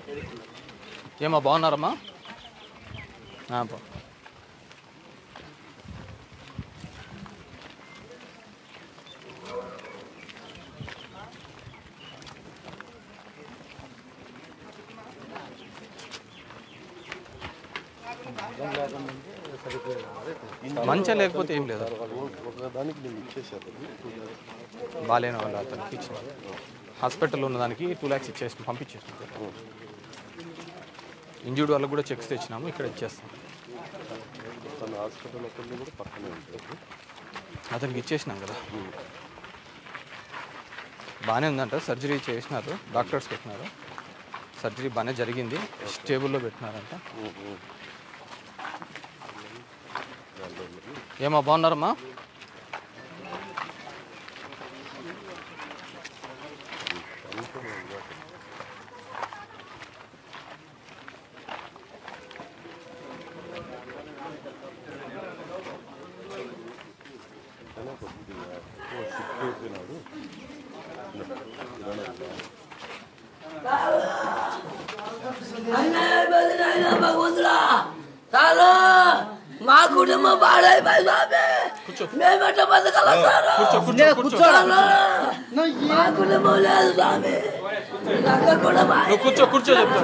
ఏమా బాగున్నారమ్మా ఆ, బా మంచిగా లేకపోతే ఏం లేదు ఒకదానికి నేను ఇచ్చేసాను బాగాలేని వాళ్ళు అతనికి ఇచ్చిన హాస్పిటల్లో ఉన్న దానికి టూ ల్యాక్స్ ఇచ్చేసి పంపించేసాం ఇంజూర్డ్ వాళ్ళకి కూడా చెక్స్ తెచ్చినాము ఇక్కడ ఇచ్చేస్తాం తన హాస్పిటల్ ఒకరిని కూడా పక్కనే ఉంటుంది అతనికి ఇచ్చేసినాం కదా బాగానే ఉందంట సర్జరీ చేసినారు డాక్టర్స్ పెట్టినారు సర్జరీ బాగానే జరిగింది స్టేబుల్లో పెట్టినారంట ఏమా బాగున్నారమ్మా కానీ కొద్దిగా ఎక్కువ సిక్ అయిపోయినాడు అన్నయ్య బదిలైన భగవంతుడా చాలు మా కుటుంబం పాడైపోయి స్వామి మేమెట్లా బతకాల సారు చాలు. మా కుటుంబం లేదు స్వామి నాకు కూడా బాగా నువ్వు కూర్చో కూర్చో చెప్తా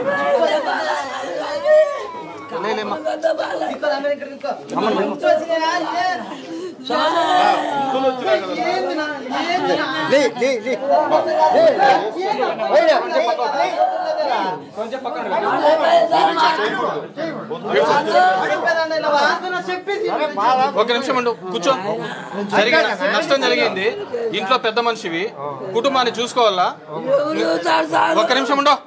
లేలేమ్మా ఒక నిమిషం ఉండు కూర్చో జరిగిన నష్టం జరిగింది ఇంట్లో పెద్ద మనిషివి కుటుంబాన్ని చూసుకోవాలా చూస్తాడు సార్ ఒక్క నిమిషం ఉండో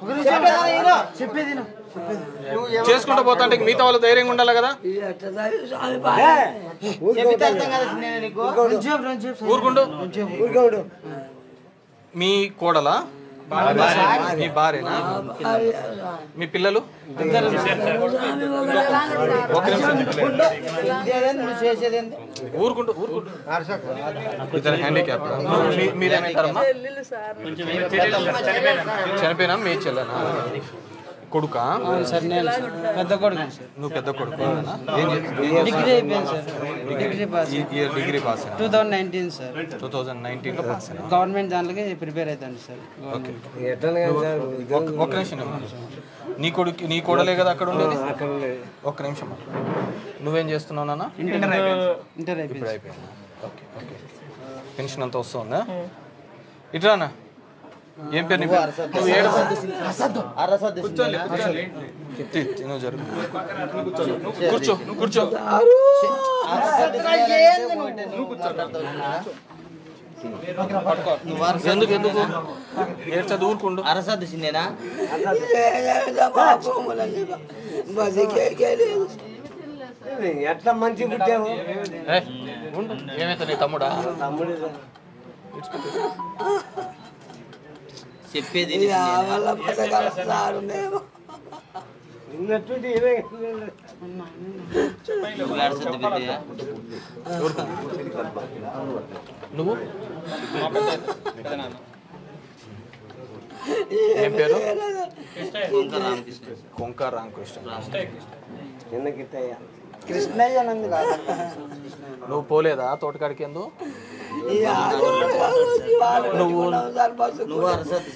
చేసుకుంటూ పోతా అంటే మిగతా వాళ్ళు ధైర్యంగా ఉండాలి కదా ఎట్లా చదివి స్వామి పాడే ఊరుకుండు మీ కోడలా మీ భార్యనా మీ పిల్లలు ఒక నిమిషం ఊరుకుంటూ ఊరుకుంటూ ఇతను హ్యాండిక్యాప్ మీరేమంటారమ్మా చనిపోయినా మీ చెల్లెనా కొడుకా సార్ నేను పెద్ద కొడుకు సార్ నువ్వు పెద్ద కొడుకు ఏం చేస్తున్నావు? డిగ్రీ అయిపోయింది సార్ డిగ్రీ పాస్ ఈ year degree pass two thousand nineteen sir two thousand నైన్టీన్లో పాస్ అయినా గవర్నమెంట్ దాంట్లోకి ప్రిపేర్ అవుతాను సార్ ఓకే ఒక్క- ఒక్క నిమిషం ఉండు. నీ కొడుకు నీ కోడలే కదా అక్కడ ఉండేది ఒక్క నిమిషం నువ్వేం చేస్తున్నావు నాన్న ఇంటర్ ఇంటర్ అయిపోయింది ఇప్పుడు అయిపోయిందా ఓకే ఓకే పెన్షన్ అంతా వస్తుందా ఇట్రానా ఏం పేరు నీ పేరు? నువ్వు ఏడు కూర్చోలే, కూర్చోలే. తి- తి- నువ్వు జరుగు కూర్చో నువ్వు కూర్చో ఎందుకు ఎందుకు ఏడు చదువుకుండు అరసద్దు చిన్నేనా బతికేలేదు ఎట్లా మంచి పుట్టావు ఏయ్, ఉండు ఏమైతే నీ తమ్ముడా చెప్పేది వల్ల బతకాల సారు మేము నిన్నట్టుండి ఏమే అరసద్దు బిడ్డ నువ్వు ఏం పేరు కొంక రామకృష్ణ కొంక రామకృష్ణ నిన్న గిట్టయ్యా కృష్ణయ్య నంది కాదు నువ్వు పోలేదా తోటకాడికి ఎందు నువ్వు అరసద్దు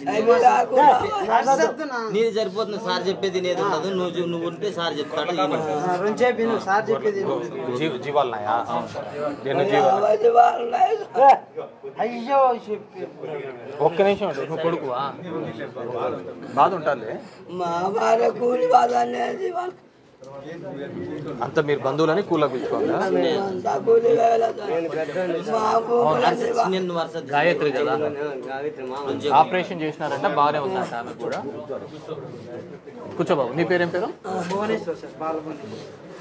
నీది సరిపోతుంది సార్ చెప్పేది నేది ఉండదు నువ్వు చూ- నువ్వు ఉంటే సార్ చెప్తాడు ఈయన. రెండు చెప్పి నువ్వు సార్ చెప్పేది జీవ జీవాలనాయా ఎన్ని జీవాలు అయ్యో చెప్పి ఒక్క నిమిషం ఉండు. నువ్వు కొడుకువా బాధ ఉంటుంది మా భార్య కూలి బాధ అనేది వాళ్ళు అంత మీరు బంధువులని కూల పిలుచుకోవాలా అంతా కూలి వేయలేదు మా భూములన్నీ వా- నేను నువ్వు అరసద్దు గాయత్రి కదా గావిత్రి మామ ఆపరేషన్ చేసినారంటే బాగానే ఉందంట ఆమె కూడా కూర్చో బాబు నీ పేరేం పేరు భువనేశ్వర్ సార్ బాలభువనేశ్వర్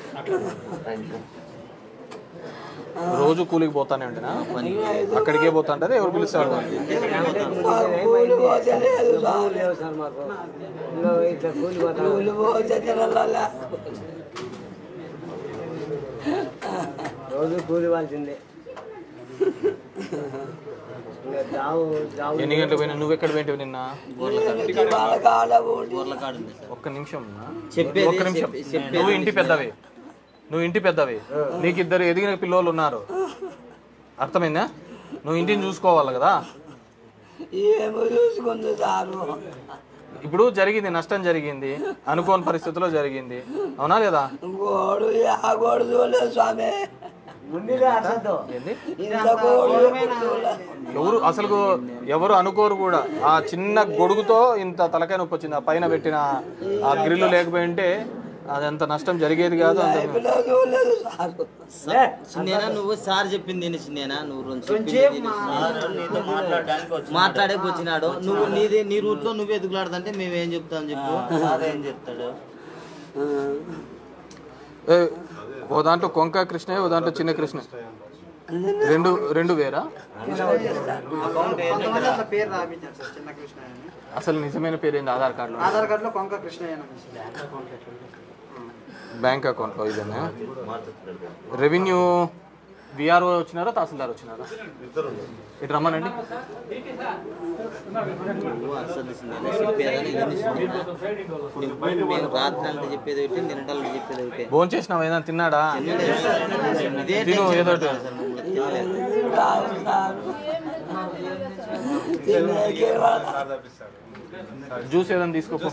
రోజు కూలికి పోతానే ఉంటేనా అక్కడికే పోతాంటారా ఎవరు పిలుస్తారు మా కూలి పోతే లేదు సార్. లేవు సార్ మాకు ఇంకో ఇట్లా కూలి పోతా కూలి పోతే తినాలా రోజు కూలి వాల్సిందే ఇంకా జావు జావు ఎన్ని గంటలు పోయినా నువ్వు ఎక్కడ పోయింటావు నిన్న వాళ్ళ కాడ పోటీ ఊర్ల కాడు ఉంది సార్ ఒక్క నిమిషం అన్నా. చెప్పేది ఒక్క నిమిషం చెప్పి- చెప్పేది నువ్వు ఇంటి పెద్దవి నువ్వు ఇంటి పెద్దవి నీకు ఇద్దరు ఎదిగిన పిల్లలు ఉన్నారు అర్థమైందా నువ్వు ఇంటిని చూసుకోవాలి కదా ఏమో చూసుకుంది సారు ఇప్పుడు జరిగింది నష్టం జరిగింది అనుకోని పరిస్థితిలో జరిగింది అవునా లేదా గోడు ఆ గోడు చూడలేదు స్వామి ముందుగా అసలు ఏంది ఇంత గోడు ఎప్పుడు చూడలేదు. ఎవరు అసలు ఎవరు అనుకోరు కూడా ఆ చిన్న గొడుగుతో ఇంత తలకాయ నొప్పి వచ్చింది ఆ పైన పెట్టిన ఆ గ్రిల్లు లేకపోయి ఉంటే అది అంత నష్టం జరిగేది కాదు అంత లైఫ్లో చూడలేదు సారు చిన్నేనా నువ్వు సార్ చెప్పింది ఏంటి చిన్నేనా నువ్వు రెండు చెప్పింది ఏంటి? మాట్లాడేకి వచ్చినాడు నువ్వు నీది నీ రూట్ లో నువ్వు ఎదుగులాడుతుంటే మేము ఏం చెప్తాం చెప్పు సార్ ఏం చెప్తాడు ఏ, ఓ దాంట్లో కొంక కృష్ణ ఓ దాంట్లో చిన్న కృష్ణ రెండు రెండు వేరా కొంతమంది అట్లా పేరు రాపించారు సార్ చిన్న కృష్ణ అని అసలు నిజమైన పేరు ఏంది ఆధార్ కార్డులో ఆధార్ కార్డులో కొంక కృష్ణ అని బ్యాంక్ అకౌంట్లో ఇదేనా రెవెన్యూ విఆర్ఓ వచ్చినారా తహసీల్దార్ వచ్చినారా ఇటు రమ్మనండి నువ్వు అసలు చిన్నేనా చెప్పేదని ఇది చిన్నేనా? నువ్వు మేము రాత్రి అంతా చెప్పేది ఒకటి నిన్నటాలు చెప్పేది ఒకటి భోజనం చేసినావు ఏదైనా తిన్నాడా ఇదే తిను టెన్షన్ ఏదో ఒకటి. పడతారు సార్ మమ్మల్ని తినలేదు. రావు సారు తినేకే వాళ్ళ జ్యూస్ ఏదైనా తీసుకోపో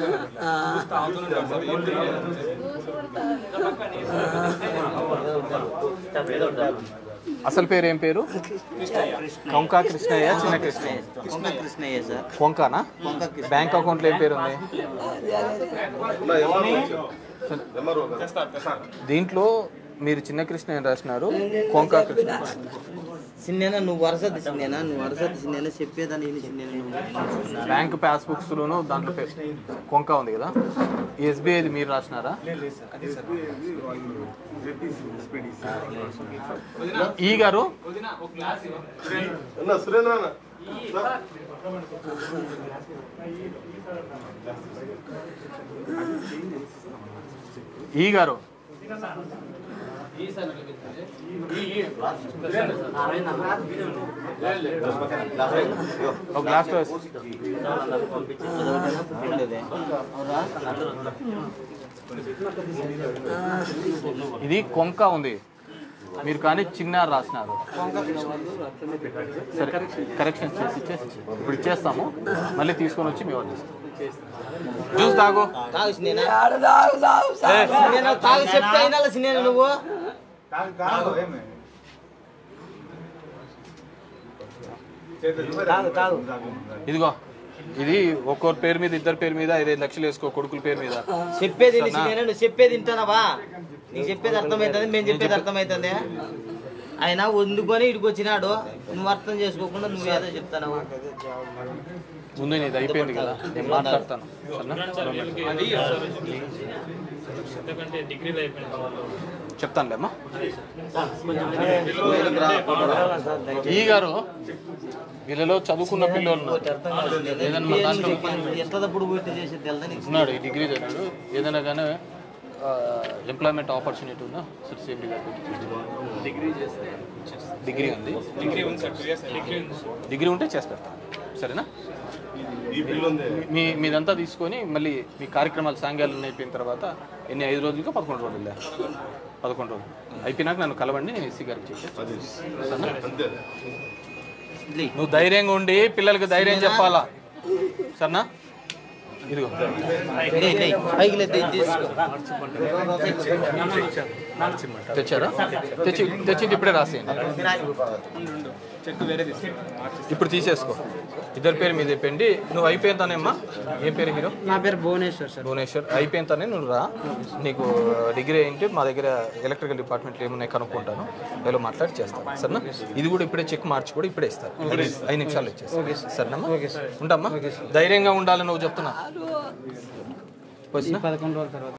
అసలు పేరు ఏం పేరు కొంకా కృష్ణయ్య చిన్న కృష్ణయ్య కొంక కృష్ణయ్య సార్ కొంకానా కొంక కృష్ణ బ్యాంక్ అకౌంట్లో ఏం పేరు ఉంది దీంట్లో మీరు చిన్న కృష్ణ అని రాసినారు కొంకా కృష్ణ చిన్నేనా నువ్వు వరసది చిన్నేనా నువ్వు వరసది చిన్నేనా చెప్పేదాన్ని ఏంటి చిన్నేనా నువ్వు బ్యాంక్ పాస్ బుక్స్ లోను దాంట్లో పే- కొంక ఉంది కదా ఎస్బీఐది మీరు రాసినారా ఈ గారు సురేంద్ర ఈ గారు ఒక గ్లాస్ లో వేసి. ఉండేదే ఇది కొంక ఉంది మీరు కానీ చిన్న రాసినారు సరే కరెక్షన్ చేసి ఇచ్చేసి ఇప్పుడు ఇచ్చేస్తాము మళ్ళీ తీసుకొని వచ్చి మేము ఇస్తాం జ్యూస్ తాగు తాగు చిన్నేనా ఆడ తాగు తాగు ఏ, సారు చిన్నేనా తాగు చెప్తే అయినా చిన్నేనా నువ్వు తాగు తాగు ఇదిగో ఇది ఒక్కొక్క పేరు మీద ఇద్దరు పేరు మీద ఐదైదు లక్షలు వేసుకో కొడుకుల పేరు మీద చెప్పేది ఏంటి చిన్నేనా నువ్వు చెప్పేది వింటానవా నీకు చెప్పేది అర్థమవుతుంది మేము చెప్పేది అర్థమవుతుంది ఆయన వండుకొని ఇడికి వచ్చినాడు నువ్వు అర్థం చేసుకోకుండా నువ్వు ఏదో చెప్తావు ముందు నీది అయిపోయింది కదా నేను మాట్లాడతాను చెప్తానులే అమ్మా ఈ గారు వీళ్ళలో చదువుకున్న పిల్లలు ఉన్నారు ఏదైనా మా దాంట్లో ఎట్లా తప్పుడు పోయి చేసేది తెలుదా నీకు ఉన్నాడు ఈ డిగ్రీ చదివాడు ఏదైనా కానీ ఎంప్లాయ్మెంట్ ఆపర్చునిటీ ఉందా సిటీ డిగ్రీ చేస్తే డిగ్రీ ఉంది డిగ్రీ ఉంటే చేసి పెడతాను సరేనా ఈ బిల్లు ఉంది మీ మీదంతా తీసుకొని మళ్ళీ మీ కార్యక్రమాలు సాంఘ్యాలు అయిపోయిన తర్వాత ఎన్ని ఐదు రోజులుగా పదకొండు రోజులే పదకొండు రోజులు అయిపోయినాక నన్ను కలవండి నేను ఎస్సీ గారికి చేసేస్తాను అంతే ఇడ్లీ. నువ్వు ధైర్యంగా ఉండి పిల్లలకి ధైర్యం చెప్పాలా సరేనా ఇదిగో లే, లే, పైకి లే, తెచ్చి తీసుకో తెచ్చారా తెచ్చి తెచ్చింది ఇప్పుడే రాసేయండి ఇప్పుడు తీసేసుకో ఇద్దరు పేరు మీద చెప్పండి నువ్వు అయిపోయింతానేమ్మా ఏం పేరు హీరో నా పేరు భువనేశ్వర్ సార్ భువనేశ్వర్ అయిపోయింతానే నువ్వు రా నీకు డిగ్రీ ఏంటి మా దగ్గర ఎలక్ట్రికల్ డిపార్ట్మెంట్లో ఏమున్నాయి కనుక్కుంటాను వీళ్ళు మాట్లాడి చేస్తాను సరేనా ఇది కూడా ఇప్పుడే చెక్ మార్చి కూడా ఇప్పుడే ఇస్తారు ఐదు నిమిషాలు ఇచ్చేస్తాను సరేనమ్మా ఉంటామ్మా ధైర్యంగా ఉండాలని నువ్వు చెప్తున్నా వచ్చినా పదకొండు రోజుల తర్వాత